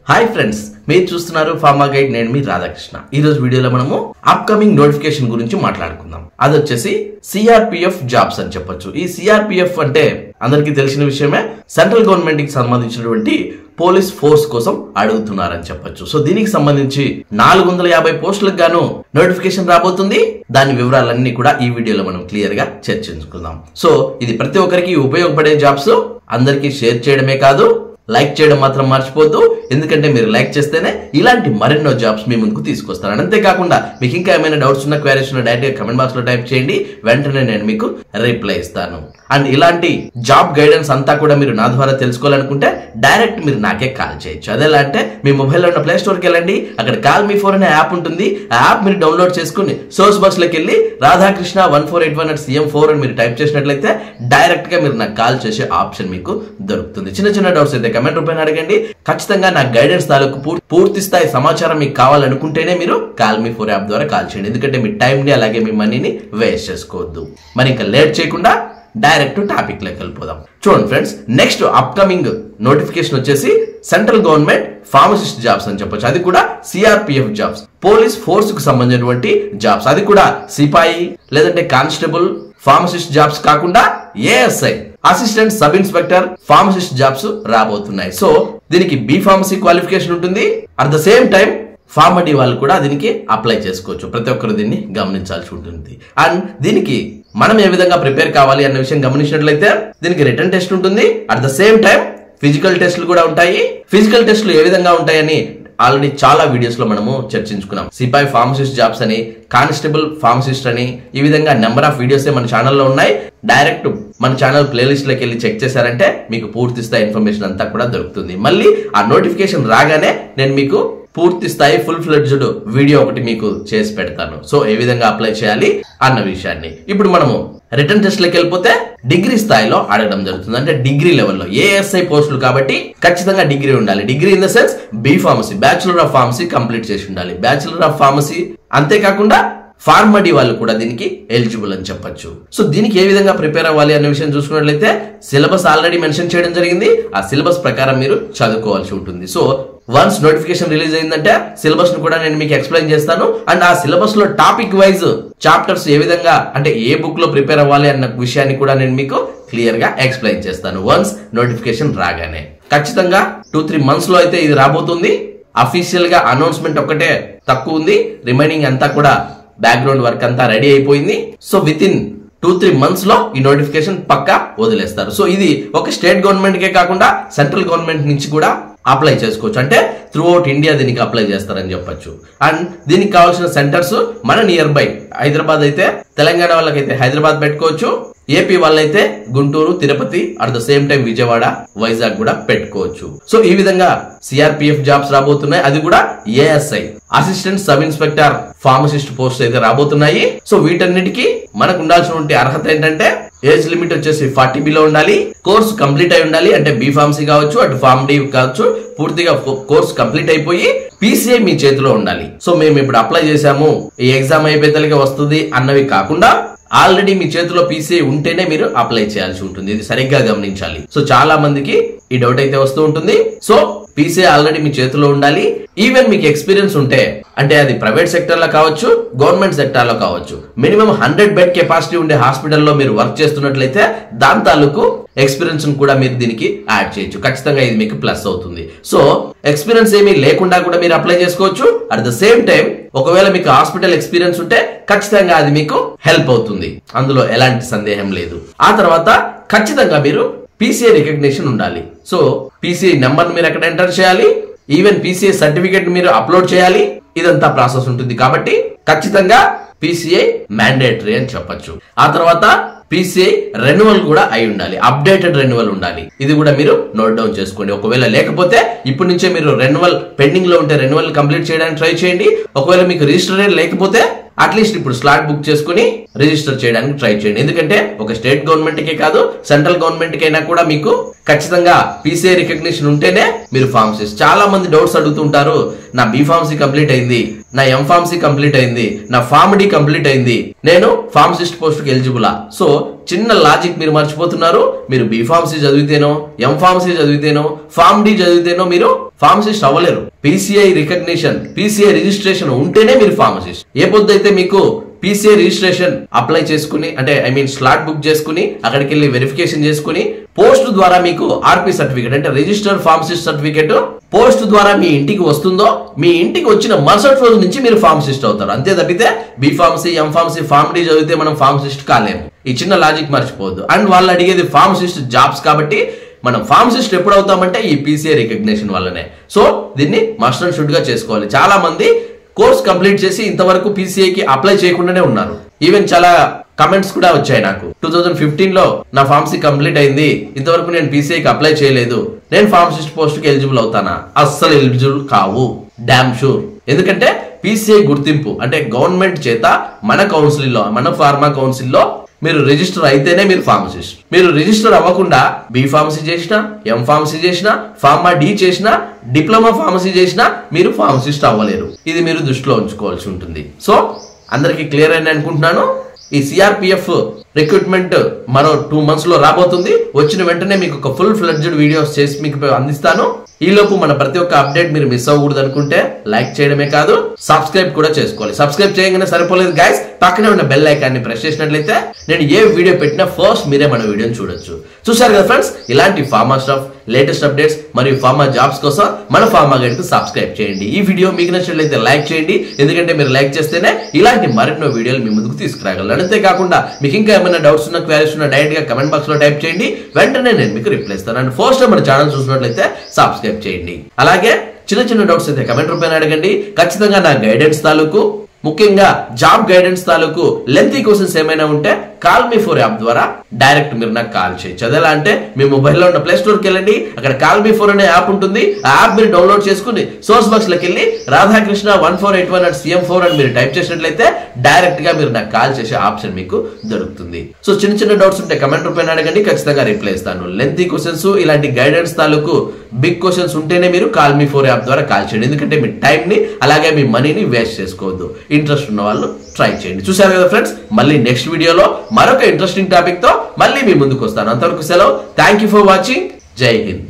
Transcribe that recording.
hi friends మీరు చూస్తున్నారు pharma guide నేను మీ రాధాకృష్ణ ఈ రోజు వీడియోలో మనము అప్కమింగ్ నోటిఫికేషన్ గురించి మాట్లాడుకుందాం అది వచ్చేసి సిఆర్పిఎఫ్ జాబ్స్ అని చెప్పొచ్చు ఈ సిఆర్పిఎఫ్ అంటే అందరికీ తెలిసిన విషయమే సెంట్రల్ గవర్నమెంట్ కి సంబంధించినటువంటి పోలీస్ ఫోర్స్ కోసం అడుగుతున్నారని చెప్పొచ్చు సో దీనికి సంబంధించి నాలుగు వందల యాభై పోస్టులకు గాను నోటిఫికేషన్ రాబోతుంది దాని వివరాలన్నీ కూడా ఈ వీడియోలో మనం క్లియర్ గా చర్చించుకుందాం సో ఇది ప్రతి ఒక్కరికి ఉపయోగపడే జాబ్స్ అందరికీ షేర్ చేయడమే కాదు లైక్ చేయడం మాత్రం మర్చిపోద్దు ఎందుకంటే మీరు లైక్ చేస్తేనే ఇలాంటి మరెన్నో జాబ్స్ మీ ముందుకు తీసుకొస్తాను అంతేకాకుండా మీకు ఇంకా ఏమైనా డౌట్స్ ఉన్న క్వైరీస్ ఉన్న డైరెక్ట్ కమెంట్ బాక్స్ లో టైప్ చేయండి వెంటనే నేను మీకు రిప్లై ఇస్తాను అండ్ ఇలాంటి జాబ్ గైడెన్స్ అంతా కూడా మీరు నా ద్వారా తెలుసుకోవాలనుకుంటే డైరెక్ట్ మీరు నాకే కాల్ చేయొచ్చు అదేలా అంటే మీ మొబైల్లో ఉన్న ప్లే స్టోర్కి వెళ్ళండి అక్కడ కాల్ మీ ఫోర్ అనే యాప్ ఉంటుంది ఆ యాప్ మీరు డౌన్లోడ్ చేసుకుని సోర్స్ బాక్స్ లోకి వెళ్ళి Radhakrishna one four eight one at CM four అని మీరు టైప్ చేసినట్లయితే డైరెక్ట్ గా మీరు నాకు కాల్ చేసే ఆప్షన్ మీకు దొరుకుతుంది చిన్న చిన్న డౌట్స్ అయితే కమెంట్ రూపాయలు అడగండి ఖచ్చితంగా నా గైడెన్స్ తాలూకు పూర్- పూర్తి స్థాయి సమాచారం మీకు కావాలనుకుంటేనే మీరు కాల్ మీ ఫోర్ యాప్ ద్వారా కాల్ చేయండి ఎందుకంటే మీ టైంని అలాగే మీ మనీని వేస్ట్ చేసుకోవద్దు మరి ఇంకా లేట్ చేయకుండా డైరెక్ట్ టాపిక్ లోకి వెళ్ళిపోదాం చూడండి ఫ్రెండ్స్ నెక్స్ట్ అప్కమింగ్ నోటిఫికేషన్ వచ్చేసి సెంట్రల్ గవర్నమెంట్ ఫార్మసిస్ట్ జాబ్స్ అని చెప్పొచ్చు అది కూడా సిఆర్పిఎఫ్ జాబ్స్ పోలీస్ ఫోర్స్ కు సంబంధించినటువంటి జాబ్స్ అది కూడా సిపాయి లేదంటే కానిస్టేబుల్ ఫార్మసిస్ట్ జాబ్స్ కాకుండా ASI assistant sub inspector pharmacist jobs రాబోతున్నాయి సో దీనికి బి ఫార్మసీ క్వాలిఫికేషన్ ఉంటుంది at the same time pharm D వాళ్ళు కూడా దీనికి అప్లై చేసుకోవచ్చు ప్రతి ఒక్కరు దీన్ని గమనించాల్సి ఉంటుంది అండ్ దీనికి మనం ఏ విధంగా ప్రిపేర్ కావాలి అన్న విషయం గమనించినట్లయితే దీనికి రిటర్న్ టెస్ట్ ఉంటుంది at the same time physical టెస్ట్లు కూడా ఉంటాయి ఫిజికల్ టెస్ట్లు ఏ విధంగా ఉంటాయని ఆల్రెడీ చాలా వీడియోస్ లో మనము చర్చించుకున్నాం సిపాయి ఫార్మసిస్ట్ జాబ్స్ అని కానిస్టేబుల్ ఫార్మసిస్ట్ అని ఈ విధంగా నెంబర్ ఆఫ్ వీడియోస్ మన ఛానల్లో ఉన్నాయి డైరెక్ట్ మన ఛానల్ ప్లేలిస్ట్ లోకి వెళ్ళి చెక్ చేశారంటే మీకు పూర్తి స్థాయి ఇన్ఫర్మేషన్ అంతా కూడా దొరుకుతుంది మళ్ళీ ఆ నోటిఫికేషన్ రాగానే నేను మీకు పూర్తి స్థాయి ఫుల్ ఫ్లెడ్జ్డ్ వీడియో ఒకటి మీకు చేసి పెడతాను సో ఏ విధంగా అప్లై చేయాలి అన్న విషయాన్ని ఇప్పుడు మనము రిటర్న్ టెస్ట్ లోకి వెళ్ళిపోతే డిగ్రీ స్థాయిలో అడగడం జరుగుతుంది అంటే డిగ్రీ లెవెల్లో ఏఎస్ఐ పోస్టులు కాబట్టి ఖచ్చితంగా డిగ్రీ ఉండాలి degree in the sense B pharmacy bachelor of pharmacy complete చేసి ఉండాలి బ్యాచులర్ ఆఫ్ ఫార్మసీ అంతేకాకుండా ఫార్మడీ వాళ్ళు కూడా దీనికి ఎలిజిబుల్ అని చెప్పొచ్చు సో దీనికి ఏ విధంగా ప్రిపేర్ అవ్వాలి అనే విషయం చూసుకున్నట్లయితే సిలబస్ ఆల్రెడీ మెన్షన్ చేయడం జరిగింది ఆ సిలబస్ ప్రకారం మీరు చదువుకోవాల్సి ఉంటుంది సో వన్స్ నోటిఫికేషన్ రిలీజ్ అయిందంటే సిలబస్ ను కూడా నేను మీకు ఎక్స్ప్లెయిన్ చేస్తాను అండ్ ఆ సిలబస్ లో టాపిక్ వైజ్ చాప్టర్స్ ఏ విధంగా అంటే ఏ బుక్ లో ప్రిపేర్ అవ్వాలి అన్న విషయాన్ని కూడా నేను మీకు క్లియర్ గా ఎక్స్ప్లెయిన్ చేస్తాను వన్స్ నోటిఫికేషన్ రాగానే ఖచ్చితంగా టూ త్రీ మంత్స్ లో అయితే ఇది రాబోతుంది అఫీషియల్ గా అనౌన్స్మెంట్ ఒక్కటే తక్కువ ఉంది రిమైనింగ్ అంతా కూడా బ్యాక్గ్రౌండ్ వర్క్ అంతా రెడీ అయిపోయింది so within two three months లో ఈ నోటిఫికేషన్ పక్కా వదిలేస్తారు సో ఇది ఒక స్టేట్ గవర్నమెంట్ కే కాకుండా సెంట్రల్ గవర్నమెంట్ నుంచి కూడా అప్లై చేసుకోవచ్చు అంటే త్రూ అవుట్ ఇండియా దీనికి అప్లై చేస్తారని చెప్పొచ్చు అండ్ దీనికి కావాల్సిన సెంటర్స్ మన నియర్ బై హైదరాబాద్ అయితే తెలంగాణ వాళ్ళకైతే హైదరాబాద్ పెట్టుకోవచ్చు ఏపీ వాళ్ళైతే Guntur Tirupati at the same time Vijayawada Vizag కూడా పెట్టుకోవచ్చు సో ఈ విధంగా సిఆర్పిఎఫ్ జాబ్స్ రాబోతున్నాయి అది కూడా ASI assistant sub inspector pharmacist post అయితే రాబోతున్నాయి సో వీటన్నిటికీ మనకు ఉండాల్సినటువంటి అర్హత ఏంటంటే ఏజ్ లిమిట్ వచ్చేసి ఫార్టీ బిలో ఉండాలి కోర్స్ కంప్లీట్ అయి ఉండాలి అంటే బీ ఫార్మసీ కావచ్చు అటు ఫార్మ్ డి కావచ్చు పూర్తిగా కోర్స్ కంప్లీట్ అయిపోయి పీసీఐ మీ చేతిలో ఉండాలి సో మేము ఇప్పుడు అప్లై చేశాము ఈ ఎగ్జామ్ అయిపోయేతలకే వస్తుంది అన్నవి కాకుండా ఆల్రెడీ మీ చేతిలో పీసీఐ ఉంటేనే మీరు అప్లై చేయాల్సి ఉంటుంది ఇది సరిగ్గా గమనించాలి సో చాలా మందికి ఈ డౌట్ అయితే వస్తూ ఉంటుంది సో పీసీఐ ఆల్రెడీ మీ చేతిలో ఉండాలి ఈవెన్ మీకు ఎక్స్పీరియన్స్ ఉంటే అంటే అది ప్రైవేట్ సెక్టర్ లో కావచ్చు గవర్నమెంట్ సెక్టర్ లో కావచ్చు మినిమం హండ్రెడ్ బెడ్ కెపాసిటీ ఉండే హాస్పిటల్లో మీరు వర్క్ చేస్తున్నట్లయితే దాని తాలూకు ఎక్స్పీరియన్స్ కూడా మీరు దీనికి యాడ్ చేయొచ్చు ఖచ్చితంగా ఇది మీకు ప్లస్ అవుతుంది సో ఎక్స్పీరియన్స్ ఏమీ లేకుండా కూడా మీరు అప్లై చేసుకోవచ్చు అట్ ద సేమ్ టైం ఒకవేళ మీకు హాస్పిటల్ ఎక్స్పీరియన్స్ ఉంటే ఖచ్చితంగా అది మీకు హెల్ప్ అవుతుంది అందులో ఎలాంటి సందేహం లేదు ఆ తర్వాత ఖచ్చితంగా మీరు పీసీఐ రికగ్నిషన్ ఉండాలి సో పీసీఐ నెంబర్ మీరు ఎక్కడ ఎంటర్ చేయాలి ఈవెన్ పీసీఐ సర్టిఫికేట్ మీరు అప్లోడ్ చేయాలి ఇదంతా ప్రాసెస్ ఉంటుంది కాబట్టి ఖచ్చితంగా పీసీఐ మ్యాండేటరీ అని చెప్పొచ్చు ఆ తర్వాత పీసీఐ రెన్యువల్ కూడా అయి ఉండాలి అప్డేటెడ్ రెన్యువల్ ఉండాలి ఇది కూడా మీరు నోట్ డౌన్ చేసుకోండి ఒకవేళ లేకపోతే ఇప్పటి నుంచే మీరు రెన్యువల్ పెండింగ్ లో ఉంటే రెన్యువల్ కంప్లీట్ చేయడానికి ట్రై చేయండి ఒకవేళ మీకు రిజిస్టర్ లేకపోతే అట్లీస్ట్ ఇప్పుడు స్లాట్ బుక్ చేసుకుని రిజిస్టర్ చేయడానికి ట్రై చేయండి ఎందుకంటే ఒక స్టేట్ గవర్నమెంట్ కే కాదు సెంట్రల్ గవర్నమెంట్ కైనా కూడా మీకు ఖచ్చితంగా పీసీఐ రికగ్నిషన్ ఉంటేనే మీరు ఫార్మసీస్ చాలా మంది డౌట్స్ అడుగుతుంటారు నా బీ ఫార్మసీ కంప్లీట్ అయింది నా ఎం ఫార్మసీ కంప్లీట్ అయింది నా ఫార్మ్ డి కంప్లీట్ అయింది నేను ఫార్మసిస్ట్ పోస్ట్ కి ఎలిజిబులా సో చిన్న లాజిక్ మీరు మర్చిపోతున్నారు మీరు బి ఫార్మసీ చదివితేనో ఎం ఫార్మసీ చదివితేనో ఫార్మ్ డి చదివితేనో మీరు ఫార్మసిస్ట్ అవ్వలేరు పీసీఐ రికగ్నిషన్ పీసీఐ రిజిస్ట్రేషన్ ఉంటేనే మీరు ఫార్మసిస్ట్ ఏ పొద్దు మీకు పీసీఐ రిజిస్ట్రేషన్ అప్లై చేసుకుని అంటే ఐ మీన్ స్లాట్ బుక్ చేసుకుని అక్కడికి వెళ్ళి వెరిఫికేషన్ చేసుకుని పోస్ట్ ద్వారా మీకు ఆర్పీ సర్టిఫికేట్ అంటే రిజిస్టర్ ఫార్మసిస్ట్ సర్టిఫికేట్ పోస్ట్ ద్వారా మీ ఇంటికి వస్తుందో మీ ఇంటికి వచ్చిన మరుసటి రోజు నుంచి మీరు ఫార్మసిస్ట్ అవుతారు అంతే తప్పితే B pharmacy M pharmacy pharm D చదివితే మనం ఫార్మసిస్ట్ కాలేము ఈ చిన్న లాజిక్ మర్చిపోవద్దు అండ్ వాళ్ళు అడిగేది ఫార్మసిస్ట్ జాబ్స్ కాబట్టి మనం ఫార్మసిస్ట్ ఎప్పుడు అవుతామంటే ఈ పీసీఐ రికగ్నేషన్ వల్లనే సో దీన్ని మస్ట్ అండ్ షుడ్ గా చేసుకోవాలి చాలా మంది కోర్స్ కంప్లీట్ చేసి ఇంతవరకు పీసీఐకి అప్లై చేయకుండానే ఉన్నారు ఈవెన్ చాలా కమెంట్స్ కూడా వచ్చాయి నాకు టూ థౌజండ్ ఫిఫ్టీన్ లో నా ఫార్మసీ కంప్లీట్ అయింది ఇంతవరకు నేను పీసీఐకి అప్లై చేయలేదు నేను ఫార్మసిస్ట్ పోస్ట్ కి ఎలిజిబుల్ అవుతానా అస్సలు ఎలిజిబుల్ కావు డామ్ షూర్ ఎందుకంటే పీసీఐ గుర్తింపు అంటే గవర్నమెంట్ చేత మన కౌన్సిల్ లో మన ఫార్మా కౌన్సిల్ లో మీరు రిజిస్టర్ అయితేనే మీరు ఫార్మసిస్ట్ మీరు రిజిస్టర్ అవ్వకుండా బి ఫార్మసీ చేసినా ఎం ఫార్మసీ చేసినా ఫార్మా డి చేసినా డిప్లొమా ఫార్మసీ చేసినా మీరు ఫార్మసిస్ట్ అవ్వలేరు ఇది మీరు దృష్టిలో ఉంచుకోవాల్సి ఉంటుంది సో అందరికి క్లియర్ అయింది అనుకుంటున్నాను ఈ సిఆర్పిఎఫ్ రిక్రూట్మెంట్ మరో టూ మంత్స్ లో రాబోతుంది వచ్చిన వెంటనే మీకు ఒక ఫుల్ ఫ్లెడ్జ్డ్ వీడియోస్ చేసి మీకు అందిస్తాను ఈ లోపు మన ప్రతి ఒక్క అప్డేట్ మీరు మిస్ అవ్వకూడదు అనుకుంటే లైక్ చేయడమే కాదు సబ్స్క్రైబ్ కూడా చేసుకోవాలి సబ్స్క్రైబ్ చేయగానే సరిపోలేదు గైస్ పక్కనే ఉన్న బెల్ ఐకాన్ని ప్రెస్ చేసినట్లయితే నేను ఏ వీడియో పెట్టినా ఫస్ట్ మీరే మన వీడియోని చూడొచ్చు చూసారు కదా ఫ్రెండ్స్ ఇలాంటి ఫార్మా స్టఫ్ లేటెస్ట్ అప్డేట్స్ మరియు ఫార్మా జాబ్స్ కోసం మన ఫార్మా గైడ్ కు సబ్స్క్రైబ్ చేయండి ఈ వీడియో మీకు నచ్చినట్లయితే లైక్ చేయండి ఎందుకంటే మీరు లైక్ చేస్తేనే ఇలాంటి మరెన్నో వీడియోలు మీ ముందుకు తీసుకురాగలరు అంతేకాకుండా మీకు ఇంకా ఏమైనా డౌట్స్ ఉన్నా క్వారీస్ ఉన్నా డైరెక్ట్ గా కమెంట్ బాక్స్ లో టైప్ చేయండి వెంటనే నేను మీకు రిప్లై ఇస్తాను అండ్ ఫస్ట్ మన ఛానల్ చూసినట్లయితే సబ్స్క్రైబ్ చేయండి అలాగే చిన్న చిన్న డౌట్స్ అయితే కమెంట్ రూపాయలు అడగండి ఖచ్చితంగా నా గైడెన్స్ తాలూకు ముఖ్యంగా జాబ్ గైడెన్స్ తాలూకు లెంతీ క్వశ్చన్స్ ఏమైనా ఉంటే కాల్ మీ ఫోర్ యాప్ ద్వారా డైరెక్ట్ మీరు నాకు కాల్ చేయొచ్చు అదేలా అంటే మీ మొబైల్లో ఉన్న ప్లే స్టోర్కి వెళ్ళండి అక్కడ కాల్ మీ ఫోర్ అనే యాప్ ఉంటుంది ఆ యాప్ మీరు డౌన్లోడ్ చేసుకుని సోర్స్ బాక్స్ లోకి వెళ్ళి Radhakrishna one four eight one and CM four అని మీరు టైప్ చేసినట్లయితే డైరెక్ట్ గా మీరు నాకు కాల్ చేసే ఆప్షన్ మీకు దొరుకుతుంది సో చిన్న చిన్న డౌట్స్ ఉంటే కమెంట్ రూపాయలు అడగండి ఖచ్చితంగా రిప్లై ఇస్తాను లెంతీ క్వశ్చన్స్ ఇలాంటి గైడెన్స్ తాలూకు బిగ్ క్వశ్చన్స్ ఉంటేనే మీరు కాల్ మీ ఫోర్ యాప్ ద్వారా కాల్ చేయండి ఎందుకంటే మీ టైం ని అలాగే మీ మనీని వేస్ట్ చేసుకోవద్దు ఇంట్రెస్ట్ ఉన్న వాళ్ళు ట్రై చేయండి చూసారు కదా ఫ్రెండ్స్ మళ్ళీ నెక్స్ట్ వీడియోలో మరొక ఇంట్రెస్టింగ్ టాపిక్ తో మళ్ళీ మీ ముందుకు వస్తాను అంతవరకు సెలవు థ్యాంక్ యూ ఫర్ వాచింగ్ జై హింద్